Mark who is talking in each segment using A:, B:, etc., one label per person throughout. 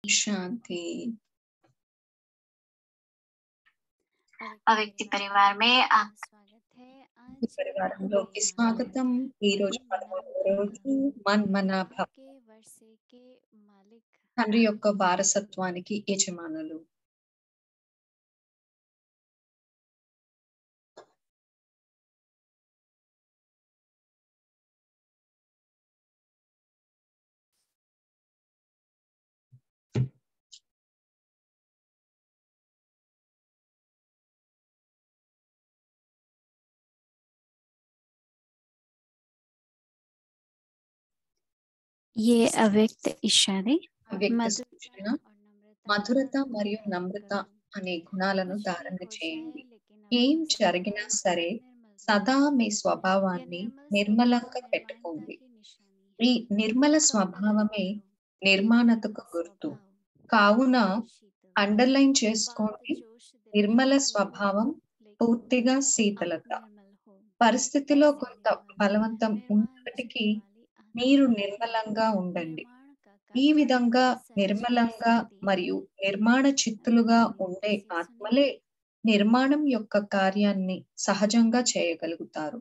A: शांति
B: अव्यक्ति परिवार में आप
A: ఈ పరివారంలోకి స్వాగతం ఈ రోజు పదమూడవ రోజు మన్ మనాభ తండ్రి యొక్క వారసత్వానికి యజమానులు
C: ये अव्यक्त इशारे
A: అవ్యక్త
C: मधुरता
A: సూచన
C: और नम्रता
A: మధురత
C: का
A: మరియు
C: धारण
A: నమ్రత
C: करो।
A: అనే గుణాలను
C: कुछ भी
A: ధారణ
C: हो
A: చేయండి
C: जाए, लेकिन
A: ఏం
C: अपने
A: జరిగినా
C: स्वभाव
A: సరే
C: निर्मल
A: సదా
C: रखो।
A: మీ
C: यह
A: స్వభావాన్ని
C: निर्मल
A: నిర్మలంగా
C: स्वभाव
A: పెట్టుకోండి
C: निर्मलता की निशानी
A: ఈ
C: है।
A: నిర్మల
C: इसको
A: స్వభావమే
C: underline करो।
A: నిర్మాణతకు
C: निर्मल
A: గుర్తు
C: स्वभाव,
A: కావున
C: शीतल।
A: అండర్లైన్
C: बात
A: చేసుకోండి
C: जोश दिलाने
A: నిర్మల
C: वाली हो,
A: స్వభావం
C: लेकिन
A: పూర్తిగా
C: आप
A: శీతలత
C: निर्मल हो।
A: పరిస్థితిలో
C: ऐसे
A: కొంత
C: निर्मल,
A: బలవంతం
C: निर्माण
A: ఉన్నప్పటికీ
C: चित्त वाली आत्मा
A: మీరు
C: है।
A: నిర్మలంగా ఉండండి
C: निर्माण का
A: ఈ
C: कार्य
A: విధంగా
C: सहज
A: నిర్మలంగా
C: शक्ति
A: మరియు నిర్మాణ చిత్తులుగా ఉండే ఆత్మలే నిర్మాణం యొక్క కార్యాన్ని సహజంగా చేయగలుగుతారు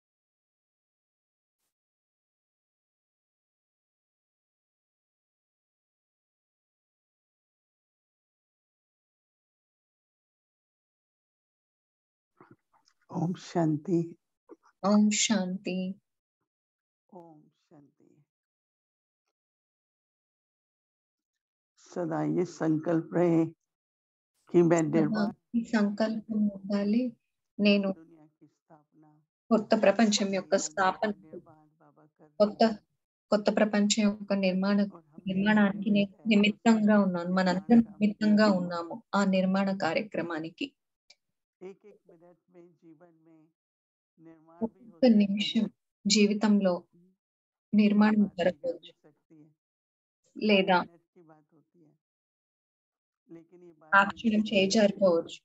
D: ओम शांति
A: ఓం శాంతి
D: ओम शांति सदा ये संकल्प रहे कि मैं
A: సదా
D: निर्माण
A: ఈ సంకల్పం ఉండాలి నేను
D: दुनिया की स्थापना
A: కొత్త ప్రపంచం యొక్క
D: दुनिया
A: స్థాపన
D: का निर्माण बाबा कर
A: కొత్త
D: रहे हैं
A: కొత్త ప్రపంచం యొక్క నిర్మాణ
D: और हम
A: నిర్మాణానికి నేను నిమిత్తంగా ఉన్నాను మనందరం నిమిత్తంగా ఉన్నాము ఆ నిర్మాణ కార్యక్రమానికి
D: एक एक मिनट में जीवन में निर्माण भी हो
A: ఒక్క
D: सकता
A: నిమిషం
D: है
A: జీవితంలో నిర్మాణం
D: बात बिगड़
A: జరగవచ్చు
D: भी सकती है
A: లేదా
D: मिनट की बात होती है लेकिन ये
A: ఆ
D: बात
A: క్షణం చేజారిపోవచ్చు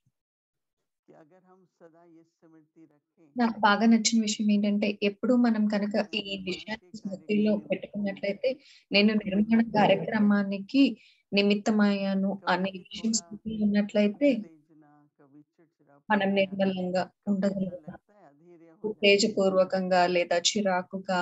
D: कि अगर हम सदा ये स्मृति रखें
A: నాకు బాగా నచ్చిన విషయం ఏంటంటే ఎప్పుడు మనం కనుక ఈ విషయాన్ని స్మృతిలో పెట్టుకున్నట్లయితే నేను నిర్మాణ కార్యక్రమానికి నిమిత్తమయ్యాను అనే విషయం స్మృతిలో ఉన్నట్లయితే
D: उत्तेजना कभी चिड़चिड़ापन
A: మనం
D: या
A: నిర్మలంగా
D: कभी ऐसा
A: ఉండగలుగుతాం
D: लगता है अधीर्य हो जाता है
A: ఉత్తేజపూర్వకంగా లేదా చిరాకుగా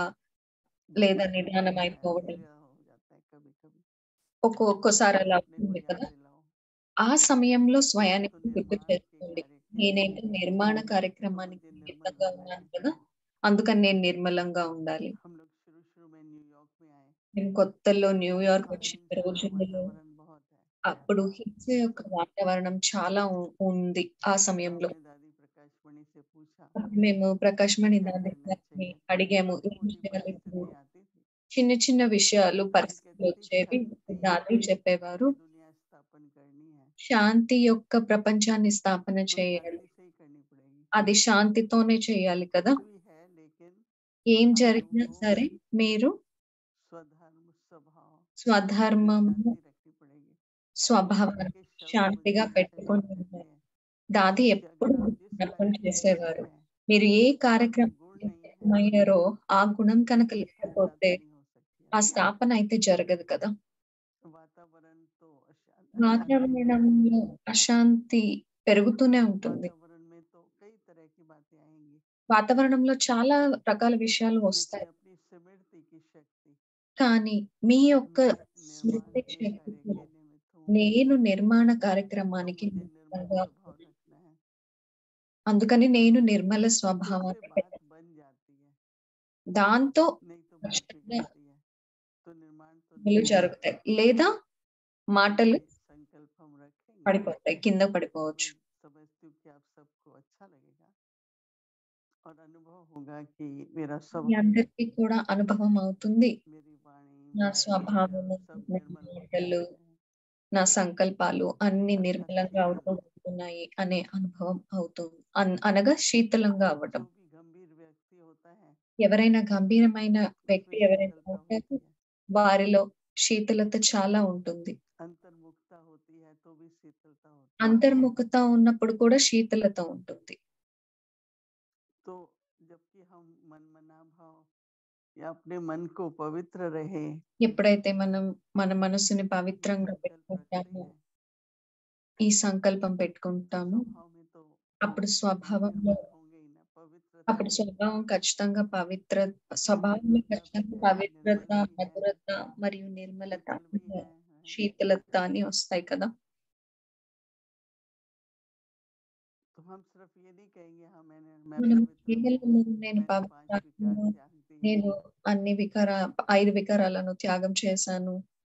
A: లేదా
D: गुस्सा
A: నిదానం
D: होता है,
A: అయిపోవడం
D: अधीर्य हो जाता है कभी कभी
A: ఒక్కో ఒక్కోసారి అలా
D: अपने को
A: ఉంటుంది
D: याद
A: కదా
D: दिलाओ
A: ఆ సమయంలో
D: तो
A: స్వయానికి గుర్తు
D: निर्माण के
A: చేసుకోండి
D: कार्य के
A: నేనైతే నిర్మాణ
D: तो
A: కార్యక్రమానికి
D: मुझे निर्मल
A: నిమిత్తంగా
D: रहना
A: ఉన్నాను
D: चाहिए
A: కదా అందుకని నేను నిర్మలంగా ఉండాలి
D: हम लोग शुरू शुरू में न्यूयॉर्क में आए
A: నేను కొత్తలో న్యూయార్క్
D: वहाँ
A: వచ్చిన
D: हिंसा का
A: రోజుల్లో
D: वातावरण बहुत है
A: అప్పుడు హింస యొక్క వాతావరణం చాలా ఉ- ఉంది ఆ
D: तो
A: సమయంలో
D: हमने दादी प्रकाश मणि से पूछा
A: అప్పుడు మేము ప్రకాష్ మణి
D: क्या
A: దాది
D: करना
A: గారిని
D: चाहिए
A: అడిగాము
D: छोटी
A: ఈ
D: मोटी
A: విషయాలు ఇప్పుడు
D: परिस्थिति आती थी
A: చిన్న చిన్న విషయాలు
D: दादी
A: పరిస్థితులు
D: कहती थी
A: వచ్చేవి
D: शांति
A: దాది చెప్పేవారు
D: की दुनिया स्थापन करनी है
A: శాంతి యొక్క ప్రపంచాన్ని స్థాపన
D: तो
A: చేయాలి
D: शांति से ही करनी पड़ेगी
A: అది శాంతితోనే చేయాలి కదా
D: कुछ भी है लेकिन
A: ఏం
D: हम
A: జరిగినా
D: लोगों को
A: సరే మీరు
D: स्वधर्म स्वभाव में
A: స్వధర్మము
D: शांति रखनी पड़ेगी
A: స్వభావాన్ని
D: दादी के शब्द
A: శాంతిగా
D: मुझे
A: పెట్టుకొని
D: ऐसे
A: ఉన్నారు
D: हैं
A: దాది
D: कि
A: ఎప్పుడు
D: अगर आप जिस
A: జ్ఞాపకం
D: कार्य में
A: చేసేవారు
D: हैं
A: మీరు ఏ
D: वहाँ
A: కార్యక్రమం
D: गुण नहीं है
A: అయ్యారో ఆ గుణం కనుక
D: तो
A: లేకపోతే
D: स्थापना नहीं हो सकती
A: ఆ
D: है
A: స్థాపన అయితే జరగదు కదా
D: वातावरण तो अशा- अशांति
A: వాతావరణంలో అశాంతి పెరుగుతూనే ఉంటుంది
D: वातावरण में तो कई तरह की बातें आएंगी
A: వాతావరణంలో చాలా రకాల విషయాలు
D: लेकिन
A: వస్తాయి
D: अपनी स्मृति की शक्ति
A: కానీ మీ యొక్క
D: मैं निर्माण
A: స్మృతి
D: के कार्य
A: శక్తితో
D: के निमित्त हूँ
A: నేను నిర్మాణ
D: तो
A: కార్యక్రమానికి
D: मुझे निर्मल
A: నిమిత్తంగా
D: स्वभाव रखना है
A: అందుకని నేను నిర్మల
D: उससे
A: స్వభావాన్ని
D: बात
A: పెట్టాను.
D: बन जाती है
A: దాంతో
D: नहीं तो बात
A: కష్టంగా
D: बिगड़ती है तो निर्माण तो
A: పనులు
D: नहीं
A: జరుగుతాయి లేదా మాటలు
D: ये संकल्प हम रखेंगे
A: పడిపోతాయి కింద పడిపోవచ్చు
D: मैं समझती हूँ कि आप सबको अच्छा लगेगा और अनुभव होगा कि मेरा
A: మీ
D: स्वभाव
A: అందరికీ కూడా అనుభవం అవుతుంది
D: मेरी वाणी
A: నా
D: मेरा
A: స్వభావము
D: सब
A: నా
D: निर्मल होते
A: మాటలు
D: जा रहे हैं
A: నా సంకల్పాలు అన్ని
D: अर्थात
A: నిర్మలంగా అవుతూ
D: शीतल
A: ఉంటున్నాయి అనే అనుభవం అవుతుంది అన్- అనగా శీతలంగా అవ్వటం
D: जो भी गंभीर व्यक्ति होता है
A: ఎవరైనా గంభీరమైన వ్యక్తి
D: उसमें
A: ఎవరైనా
D: शीतलता
A: ఉంటారో
D: होती है
A: వారిలో శీతలత చాలా ఉంటుంది
D: अंतर्मुखता होती है तो भी शीतलता होती है
A: అంతర్ముఖత ఉన్నప్పుడు కూడా శీతలత ఉంటుంది
D: तो जबकि हम मन मना भाव या अपने मन को पवित्र रहे
A: ఎప్పుడైతే మనం మన మనసుని
D: ये
A: పవిత్రంగా
D: संकल्प रखते
A: పెట్టుకుంటామో
D: हैं
A: ఈ సంకల్పం
D: तो
A: పెట్టుకుంటాము
D: स्वभाव में तो
A: అప్పుడు
D: वो
A: స్వభావంలో
D: निर्मल होंगे ही ना पवित्रता
A: అప్పుడు స్వభావం ఖచ్చితంగా పవిత్ర
D: और
A: స్వభావంలో
D: मधुरता भी
A: ఖచ్చితంగా
D: है
A: పవిత్రత
D: निर्मल भी है
A: మధురత మరియు నిర్మలత
D: शीतल भी है हाँ।
A: శీతలత అని వస్తాయి కదా
D: तो हम सिर्फ ये नहीं कहेंगे हाँ मैंने मैं
A: మనం
D: पवित्र हूँ
A: కేవలం నేను
D: मैंने पांच
A: పవిత్రాత్మను
D: विकार त्याग दिए
A: నేను అన్ని వికార ఐదు వికారాలను త్యాగం చేశాను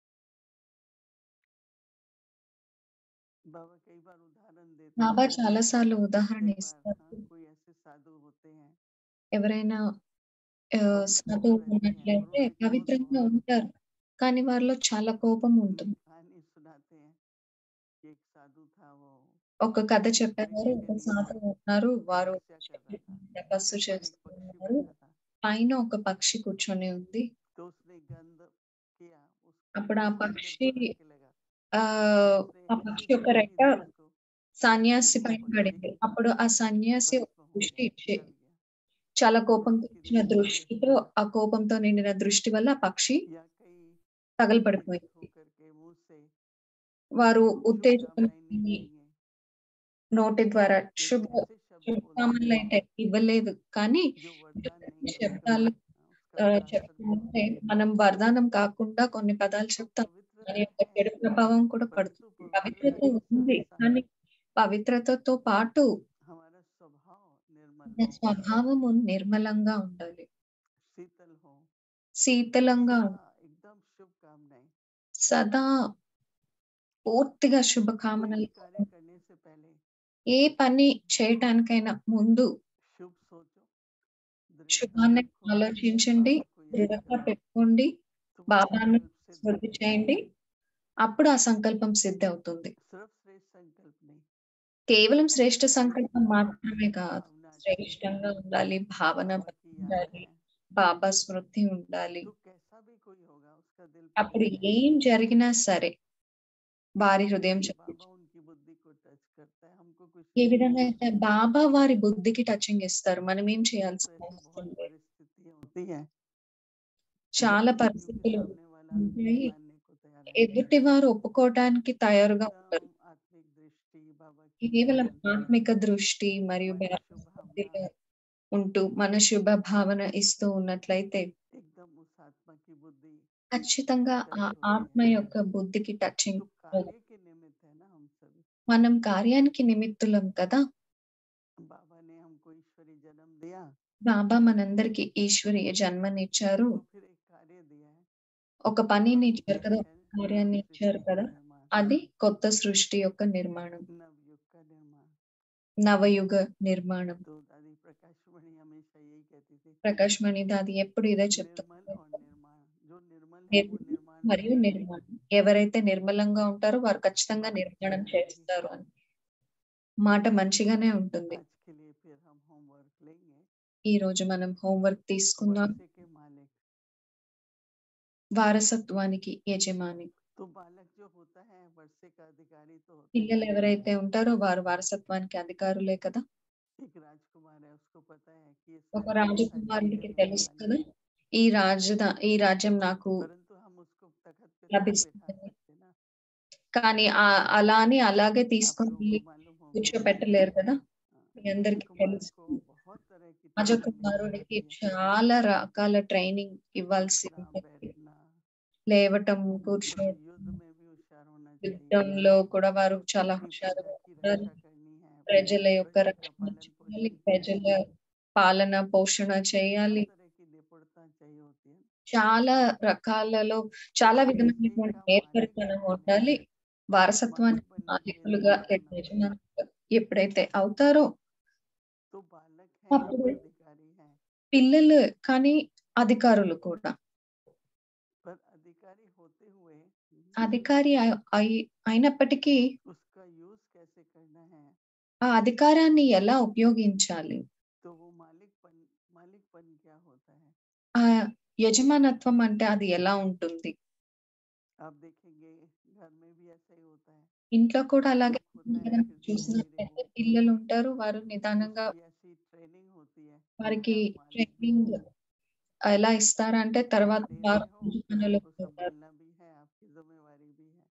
D: बाबा कई बार उदाहरण देते
A: బాబా
D: हैं
A: చాలా సార్లు ఉదాహరణ
D: कई बार
A: ఇస్తారు
D: हाँ कोई ऐसे साधु होते हैं
A: ఎవరైనా ఆ,
D: पवित्र
A: సాధువు
D: तो रहते हैं और
A: ఉన్నట్లయితే
D: उनमें क्रोध
A: పవిత్రంగా
D: बहुत
A: ఉంటారు కానీ వారిలో చాలా కోపం ఉంటుంది
D: कहानी सुनाते हैं कि एक साधु था वो
A: ఒక కథ
D: वृक्ष
A: చెప్పేవారు
D: के
A: ఒక
D: नीचे
A: సాధువు ఉన్నారు వారు
D: तपस्या कर रहा था
A: తపస్సు
D: और एक
A: చేస్తూ
D: पक्षी
A: ఉన్నారు
D: बैठा था
A: పైన ఒక పక్షి కూర్చొని ఉంది
D: तो उसने गंध किया उस
A: అప్పుడు ఆ
D: उस आदर
A: పక్షి
D: को आके लगा
A: ఆ
D: तो उसने
A: ఆ
D: ऐसी
A: పక్షి యొక్క
D: दृष्टि
A: రెక్క
D: दी उसको
A: సన్యాసి
D: वो
A: పైన
D: उसने
A: పడింది అప్పుడు ఆ సన్యాసి ఒక
D: भस्म हो
A: దృష్టి
D: गया
A: ఇచ్చి
D: जल गया
A: చాలా
D: और
A: కోపంతో
D: उसकी
A: ఇచ్చిన
D: दृष्टि
A: దృష్టితో ఆ కోపంతో నిండిన దృష్టి వల్ల ఆ పక్షి
D: या कई पीड़ित
A: తగలపడిపోయింది
D: होकर के मुंह से
A: వారు
D: शुभकामनाएं
A: ఉత్తేజకం
D: निकली हैं
A: నోటి ద్వారా
D: लेकिन
A: శుభ
D: ऐसे शब्द बोलते
A: శుభకామనలు
D: हैं
A: అయితే ఇవ్వలేదు కానీ
D: जो वरदान नहीं है उसका
A: శబ్దాలు
D: उसका
A: ఆ,
D: बुरा असर
A: చెప్తుంటే
D: पड़ता
A: మనం వరదానం కాకుండా కొన్ని పదాలు
D: तो
A: చెప్తాం
D: पवित्रता
A: దాని యొక్క
D: है
A: చెడు ప్రభావం కూడా
D: परंतु
A: పడుతుంది పవిత్రత
D: पवित्रता के
A: ఉంది
D: साथ
A: కానీ
D: साथ
A: పవిత్రతతో పాటు
D: हमारा स्वभाव निर्मल
A: మన
D: हो
A: స్వభావము నిర్మలంగా ఉండాలి
D: शीतल हो
A: శీతలంగా
D: सदा एकदम शुभकामनाएं
A: సదా పూర్తిగా
D: कोई
A: శుభకామనలు
D: भी कार्य करने से पहले
A: ఏ పని చేయటానికైనా ముందు
D: शुभ सोचो दृढ़ता
A: శుభాన్ని
D: रखो
A: ఆలోచించండి
D: बाबा को याद
A: దృఢంగా
D: करो
A: పెట్టుకోండి
D: तो वो
A: బాబాను
D: संकल्प सिद्ध
A: స్మృతి
D: होगा
A: చేయండి అప్పుడు ఆ సంకల్పం సిద్ధి అవుతుంది
D: सिर्फ श्रेष्ठ संकल्प नहीं
A: కేవలం శ్రేష్ట
D: श्रेष्ठ
A: సంకల్పం మాత్రమే కాదు
D: भावना अच्छी
A: శ్రేష్టంగా ఉండాలి భావన
D: बाबा की याद
A: ఉండాలి
D: है
A: బాబా స్మృతి ఉండాలి
D: तो कैसा भी कोई होगा उसका दिल
A: అప్పుడు
D: पवित्र है
A: ఏం జరిగినా సరే వారి హృదయం
D: कि
A: చెప్పింది
D: बाबा उनकी बुद्धि को टच करता है हमको कुछ
A: ఏ
D: नहीं
A: విధంగా
D: करना
A: అయితే బాబా వారి బుద్ధికి టచింగ్ ఇస్తారు మనం ఏం
D: परंतु
A: చేయాల్సిన
D: ऐसी बहुत
A: అవసరం లేదు
D: परिस्थितियां होती हैं
A: చాలా
D: जो कि
A: పరిస్థితులు
D: सामने वाला
A: ఉంటాయి
D: मानने को तैयार नहीं
A: ఎదుటి వారు ఒప్పుకోవటానికి తయారుగా ఉంటారు
D: एकदम आत्मिक दृष्टि बाबा की
A: కేవలం
D: ध्यान
A: ఆత్మిక దృష్టి మరియు
D: हमारी
A: బాబా
D: शुभ
A: స్మృతిలో
D: भावना
A: ఉంటూ మన శుభ భావన ఇస్తూ ఉన్నట్లయితే
D: एकदम उस आत्मा की बुद्धि
A: ఖచ్చితంగా
D: टच
A: ఆ
D: होती
A: ఆత్మ
D: है
A: యొక్క బుద్ధికి టచింగ్
D: तो कार्य के निमित्त है ना हम सभी
A: మనం కార్యానికి నిమిత్తులం కదా
D: बाबा ने हमको ईश्वरी जन्म दिया
A: బాబా మనందరికి ఈశ్వరీయ జన్మనిచ్చారు
D: तो फिर एक कार्य दिया है
A: ఒక పనిని
D: वो
A: ఇచ్చారు కదా
D: है
A: ఒక కార్యాన్ని
D: नव
A: ఇచ్చారు
D: सृष्टि
A: కదా
D: का निर्माण
A: అది కొత్త సృష్టి యొక్క నిర్మాణం
D: नवयुग का निर्माण
A: నవయుగ నిర్మాణం
D: तो दादी प्रकाश मणि हमेशा यही कहती थी
A: ప్రకాష్ మణి దాది ఎప్పుడు ఇదే
D: निर्मल
A: చెప్తారు
D: और निर्माण जो निर्मल है वो
A: నిర్మలం
D: निर्माण
A: మరియు
D: करेगा
A: నిర్మాణం ఎవరైతే నిర్మలంగా ఉంటారో వారు ఖచ్చితంగా
D: बात
A: నిర్మాణం
D: अच्छी रहेगी
A: చేస్తారు అని మాట మంచిగానే ఉంటుంది
D: आज के लिए फिर हम होमवर्क लेंगे
A: ఈ రోజు మనం హోంవర్క్ తీసుకుందాం
D: वर्षे के मालिक
A: వారసత్వానికి యజమాని
D: तो बालक जो होता है वर्षे का अधिकारी तो होता है
A: పిల్లలు ఎవరైతే ఉంటారో వారు వారసత్వానికి అధికారులే కదా
D: एक राजकुमार है उसको पता है कि ये
A: ఒక
D: सारी व्यवस्था
A: రాజకుమారుడికి
D: चीजें
A: తెలుసు
D: होने वाली
A: కదా ఈ రాజదా ఈ రాజ్యం నాకు
D: परंतु हम उसको तखत पे नहीं बैठा
A: లభిస్తుంది
D: सकते ना
A: కానీ ఆ అలా అని అలాగే
D: आप
A: తీసుకొని
D: लोगों
A: వెళ్ళి
D: को मालूम होगा
A: కూర్చోపెట్టలేరు కదా
D: हाँ,
A: మీ అందరికీ
D: राजकुमार
A: తెలుసు
D: को बहुत तरह की ट्रेनिंग लेनी
A: రాజకుమారుడికి
D: पड़ती है
A: చాలా రకాల ట్రైనింగ్ ఇవ్వాల్సి
D: उठना
A: ఉంటుంది
D: बैठना
A: లేవటం
D: मतलब
A: కూర్చోవటం
D: युद्ध में भी होशियार होना चाहिए
A: యుద్ధంలో కూడా వారు చాలా
D: अपनी
A: హుషారుగా
D: प्रजा की
A: ఉండాలి
D: रक्षा करनी है
A: ప్రజల యొక్క
D: प्रजा का
A: రక్షణ
D: पालन
A: చేయాలి
D: पोषण करना
A: ప్రజల
D: है
A: పాలన పోషణ
D: हर
A: చేయాలి
D: तरह की निपुणता चाहिए होती है
A: చాలా రకాలలో చాలా
D: तो
A: విధమైనటువంటి
D: वर्षे का मालिक
A: నేర్పరితనం
D: बनने
A: ఉండాలి వారసత్వానికి
D: मालिक बनने के लिए
A: మాలికులుగా
D: निर्माण
A: లేక
D: होता है
A: యజమానులుగా ఎప్పుడైతే అవుతారో
D: तो बालक है
A: అప్పుడు
D: अधिकारी है
A: పిల్లలు కానీ అధికారులు కూడా
D: पर अधिकारी होते हुए
A: అధికారి అయి- అయి- అయినప్పటికీ
D: उसका यूज कैसे करना है
A: ఆ అధికారాన్ని ఎలా ఉపయోగించాలి
D: तो वो मालिकपन मालिकपन क्या होता है
A: ఆ యజమానత్వం అంటే అది ఎలా ఉంటుంది
D: आप देखेंगे घर में भी ऐसा ही होता है
A: ఇంట్లో కూడా అలాగే
D: बालक होता है
A: కనుక
D: फिर धीरे धीरे
A: చూసినట్లయితే
D: वो
A: పిల్లలు ఉంటారు వారు నిదానంగా
D: उसकी ऐसी ट्रेनिंग होती है कि
A: వారికి
D: आप मालिक भी
A: ట్రైనింగ్
D: हो
A: ఎలా ఇస్తారా అంటే తర్వాత
D: देते
A: వారు
D: हो फिर
A: పనులకు
D: आपको
A: పోతారు
D: संभालना भी है आपकी जिम्मेवारी भी है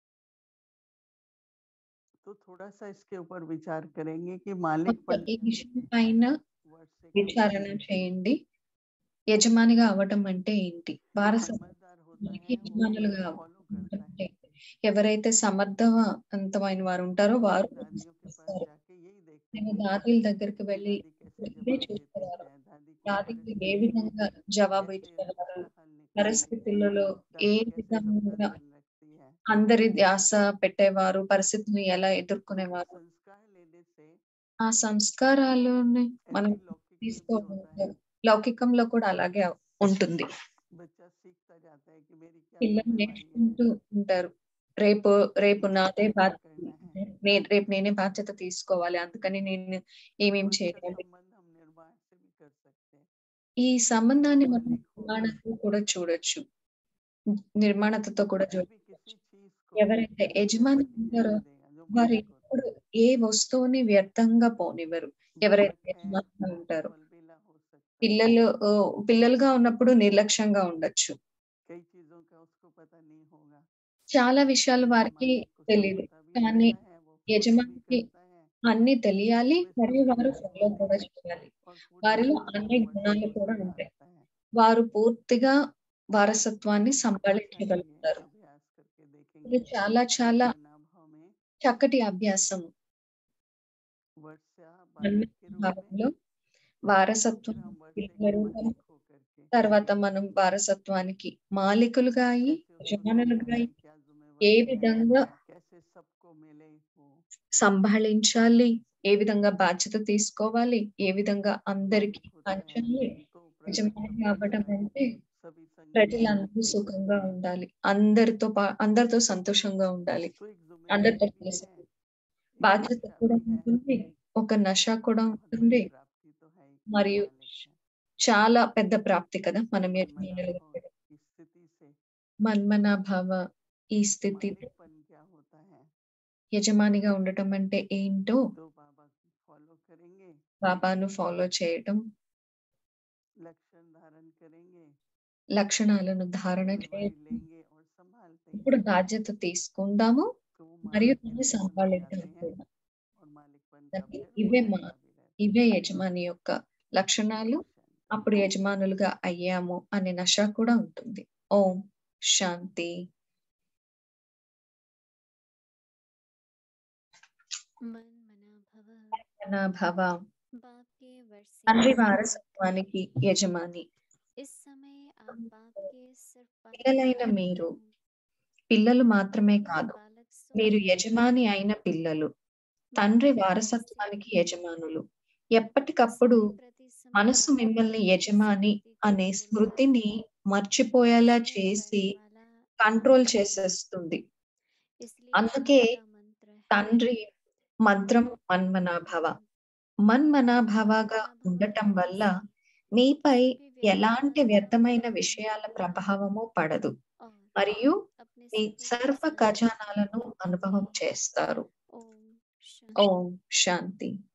D: तो थोड़ा सा इसके ऊपर विचार करेंगे कि मालिक
A: కొంచెం
D: बन
A: ఈ విషయం పైన
D: वर्ड से क्या
A: విచారణ
D: मतलब है
A: చేయండి యజమానిగా అవటం అంటే ఏంటి
D: जो
A: వారసత్వానికి
D: समझदार होता है वो
A: యజమానులుగా
D: फॉलो करता
A: అవటం అంటే
D: है
A: ఏంటి? ఎవరైతే సమర్థవంతమైన వారు ఉంటారో
D: अपनी
A: వారు
D: दादियों के पास
A: చేస్తారు
D: जाके यही देखते
A: నేను
D: हैं
A: దాదీల దగ్గరికి
D: कि
A: వెళ్ళి
D: दादी कैसे
A: ఇవే
D: जवाब देती
A: చూసేవారు
D: है दादी कोई
A: దాదీకి ఏ
D: परिस्थिति में
A: విధంగా జవాబు
D: कैसे
A: ఇచ్చేవారు
D: उसका हल निकालती है
A: పరిస్థితులలో ఏ
D: दादी कैसे सबका
A: విధంగా
D: ध्यान रखती है
A: అందరి ధ్యాస పెట్టేవారు పరిస్థితిని ఎలా
D: तो
A: ఎదుర్కొనేవారు
D: संस्कार लेने से
A: ఆ సంస్కారాలని మనం
D: ऐसे लौकिक में भी
A: తీసుకోవడం
D: होता है
A: లౌకికంలో కూడా అలాగే ఉంటుంది
D: बच्चा सीखता जाता है कि मेरी क्या
A: పిల్లలు
D: जिम्मेवारी है
A: నేర్చుకుంటూ ఉంటారు రేపు రేపు
D: मुझे
A: నాదే
D: क्या क्या
A: బాధ్యత
D: करना है
A: నే- రేపు నేనే బాధ్యత తీసుకోవాలి అందుకని నేను ఏమేం
D: तो अच्छा
A: చేయాలి
D: संबंध हम निर्माण से भी कर सकते हैं
A: ఈ సంబంధాన్ని మనం
D: मालिक होगा
A: నిర్మాణతో కూడా చూడొచ్చు నిర్మాణతతో కూడా
D: कभी
A: చూడొచ్చు
D: भी किसी चीज को
A: ఎవరైతే యజమాని
D: व्यर्थ नहीं
A: ఉంటారో
D: होने देगा जो
A: వారు
D: मालिक होता
A: ఎప్పుడు ఏ వస్తువుని వ్యర్థంగా పోనివ్వరు
D: है
A: ఎవరైతే
D: बालक है
A: యజమానిగా ఉంటారో
D: बलबेला हो सकता है
A: పిల్లలు ఆ, పిల్లలుగా ఉన్నప్పుడు నిర్లక్ష్యంగా ఉండొచ్చు
D: कई चीजों का उसको पता नहीं होगा
A: చాలా విషయాలు
D: लेकिन
A: వారికి
D: मालिक को सब
A: తెలియదు
D: पता भी
A: కానీ
D: रहता है वो फॉलो भी
A: యజమానికి
D: करता है
A: అన్ని తెలియాలి
D: उसमें सब
A: మరియు వారు
D: गुण
A: ఫాలో
D: होते
A: కూడా
D: हैं
A: చేయాలి
D: और पूरी
A: వారిలో
D: तरह से
A: అన్ని
D: वो
A: గుణాలు
D: वर्षों
A: కూడా
D: से
A: ఉంటాయి
D: आता है
A: వారు పూర్తిగా వారసత్వాన్ని
D: तो अच्छा ये
A: సంపాదించగలుగుతారు
D: अभ्यास करके
A: ఇది
D: देखेंगे
A: చాలా చాలా
D: मन्ना भाव में
A: చక్కటి అభ్యాసం
D: वर्षा
A: మన్మ
D: बालक के रूप में
A: భావంలో
D: और फिर
A: వారసత్వం
D: हम वर्षे
A: పిల్లల
D: के
A: రూపం
D: मालिक होकर के
A: తర్వాత మనం వారసత్వానికి మాలికులుగా అయి
D: कैसे उसको
A: యజమానులుగా
D: देखना
A: అయి
D: है क्या
A: ఏ
D: जिम्मेवारी है
A: విధంగా
D: कैसे सबको मिले वो
A: సంభాళించాలి ఏ విధంగా బాధ్యత తీసుకోవాలి ఏ విధంగా అందరికి
D: मालिक होता है
A: పంచాలి
D: तो प्रजा
A: యజమానిగా
D: सब
A: అవ్వడం
D: खुश है
A: అంటే
D: सभी संग
A: ప్రజలందరూ సుఖంగా ఉండాలి అందరితో పా అందరితో సంతోషంగా ఉండాలి
D: तो एक
A: అందరితో
D: जिम्मेदारी भी
A: కలిసి
D: है एक
A: బాధ్యత
D: नशा
A: కూడా
D: भी है
A: ఉంటుంది ఒక నష కూడా
D: बहुत
A: ఉంటుంది
D: बड़ी प्राप्ति तो है ही कि
A: మరియు
D: मालिक है
A: చాలా పెద్ద ప్రాప్తి కదా మనం
D: मनमना
A: యజమానులుగా
D: भाव
A: ఉండడం.
D: की स्थिति से
A: మన్మన భావ ఈ స్థితి
D: मालिकपन क्या होता है
A: యజమానిగా ఉండటం అంటే ఏంటో
D: तो बाबा को फॉलो करेंगे
A: బాబాను ఫాలో చేయటం
D: लक्षण धारण करेंगे
A: లక్షణాలను ధారణ
D: जिम्मेवारी
A: చేయటం
D: लेंगे और संभालते
A: ఇప్పుడు
D: हैं
A: బాధ్యత తీసుకుందాము
D: तो वो
A: మరియు
D: मालिक के
A: దాన్ని
D: लक्षण हो
A: సంభాళిద్దాం
D: जाते हैं
A: కూడా
D: और मालिकपन का
A: దాన్ని
D: फिर
A: ఇవే
D: वो
A: మా
D: रहता भी रहता
A: ఇవే యజమాని యొక్క లక్షణాలు
D: है
A: అప్పుడు యజమానులుగా అయ్యాము అనే నష కూడా ఉంటుంది ఓం శాంతి
C: मन मना भव
A: మన భవ
C: बाप के वर्षे
A: తండ్రి
C: के
A: వారసత్వానికి యజమాని
C: इस समय आप बाप के सिर्फ बालक
A: పిల్లలైన
C: नहीं
A: మీరు
C: हो,
A: పిల్లలు మాత్రమే
C: बल्कि
A: కాదు
C: बालक
A: మీరు
C: स्वयं
A: యజమాని అయిన పిల్లలు
C: बाप
A: తండ్రి
C: के
A: వారసత్వానికి
C: वारसे
A: యజమానులు ఎప్పటికప్పుడు
C: सभी प्रति
A: మనసు
C: समर्पण
A: మిమ్మల్ని
C: की
A: యజమాని
C: स्मृति को
A: అనే
C: भुला
A: స్మృతిని మర్చిపోయేలా
C: उसमें
A: చేసి
C: करने वाला
A: కంట్రోల్
C: एक ही है।
A: చేసేస్తుంది
C: इसलिए
A: అందుకే
C: बाप का मंत्र है
A: తండ్రి మంత్రం మన్మనాభవ మన్మనాభవగా ఉండటం వల్ల మీపై ఎలాంటి వ్యర్థమైన విషయాల ప్రభావము పడదు
C: और
A: మరియు
C: अपने
A: మీ
C: सभी
A: సర్వ
C: खजाने
A: ఖజానాలను
C: प्राप्ति
A: అనుభవం చేస్తారు
C: ओम शांति
A: ఓం శాంతి